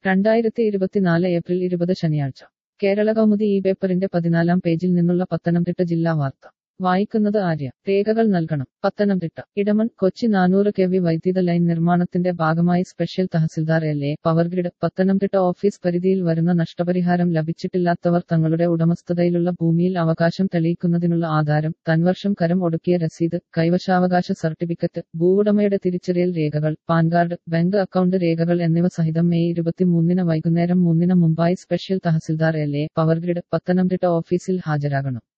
രണ്ടായിരത്തി ഇരുപത്തിനാല് ഏപ്രിൽ ഇരുപത് ശനിയാഴ്ച കേരള കൗമുദി ഈ പേപ്പറിന്റെ പതിനാലാം പേജിൽ നിന്നുള്ള പത്തനംതിട്ട ജില്ലാ വാർത്ത വായിക്കുന്നത് ആര്യ രേഖകൾ നൽകണം പത്തനംതിട്ട ഇടമൺ കൊച്ചി നാനൂറ് കെ വി വൈദ്യുത ലൈൻ നിർമ്മാണത്തിന്റെ ഭാഗമായി special tahsildar L A power grid Pathanamthitta office പരിധിയിൽ വരുന്ന നഷ്ടപരിഹാരം ലഭിച്ചിട്ടില്ലാത്തവർ തങ്ങളുടെ ഉടമസ്ഥതയിലുള്ള ഭൂമിയിൽ അവകാശം തെളിയിക്കുന്നതിനുള്ള ആധാരം തൻവർഷം കരം ഒടുക്കിയ രസീത് കൈവശാവകാശ സർട്ടിഫിക്കറ്റ് ഭൂവുടമയുടെ തിരിച്ചറിയൽ രേഖകൾ പാൻ കാർഡ് ബാങ്ക് അക്കൗണ്ട് രേഖകൾ എന്നിവ സഹിതം മെയ് ഇരുപത്തിമൂന്നിന് വൈകുന്നേരം മൂന്നിന് മുമ്പായി special tahsildar L A power grid Pathanamthitta ഓഫീസിൽ ഹാജരാകണം